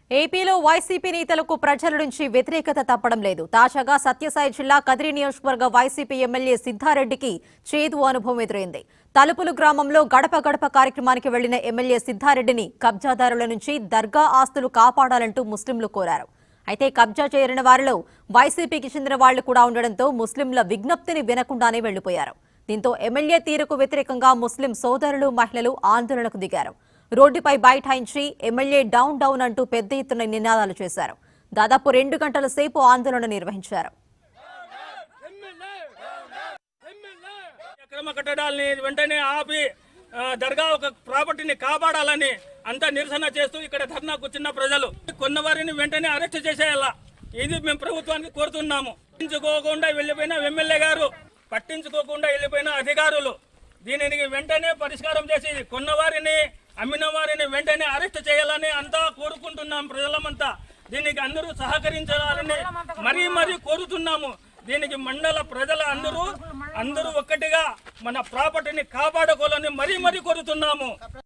ఏపీలో వైసీపీ నేతలకు ప్రజల నుంచి వ్యతిరేకత తప్పడం లేదు తాజాగా సత్యసాయి జిల్లా కదిరి నియోజకవర్గ వైసీపీ ఎమ్మెల్యే సిద్ధారెడ్డికి చేదు అనుభవం ఎదురైంది తలుపులు గ్రామంలో గడప గడప కార్యక్రమానికి వెళ్లిన ఎమ్మెల్యే సిద్ధారెడ్డిని కబ్జాదారుల నుంచి దర్గా ఆస్తులు కాపాడాలంటూ ముస్లింలు కోరారు అయితే కబ్జా చేరిన వారిలో వైసీపీకి చెందిన వాళ్లు కూడా ఉండడంతో ముస్లింల విజ్ఞప్తిని వినకుండానే వెళ్లిపోయారు దీంతో ఎమ్మెల్యే తీరుకు వ్యతిరేకంగా ముస్లిం సోదరులు మహిళలు ఆందోళనకు దిగారు రోడ్డుపై బైఠాయించి ఎమ్మెల్యే డౌన్ డౌన్ అంటూ పెద్ద ఎత్తున నినాదాలు చేశారు దాదాపు రెండు గంటల సేపు ఆందోళన నిర్వహించారు అక్రమ కట్టడాల్ని వెంటనే ఆపి ఆ, దర్గా ఒక ప్రాపర్టీని కాపాడాలని అంతా నిరసన చేస్తూ ఇక్కడ ధర్నా కూర్చున్న ప్రజలు కొన్న వారిని వెంటనే అరెస్ట్ చేసేయాలా ఇది మేము ప్రభుత్వానికి కోరుతున్నాము పట్టించుకోకుండా వెళ్ళిపోయిన ఎమ్మెల్యే గారు పట్టించుకోకుండా వెళ్ళిపోయిన అధికారులు దీనికి వెంటనే పరిష్కారం చేసి కొన్న వారిని అమ్మిన వారిని వెంటనే అరెస్ట్ చేయాలని అంతా కోరుకుంటున్నాం ప్రజలమంతా దీనికి అందరూ సహకరించాలని మరీ మరీ కోరుతున్నాము దీనికి మండల ప్రజల అందరూ అందరూ ఒక్కటిగా మన ప్రాపర్టీని కాపాడుకోవాలని మరీ మరీ కోరుతున్నాము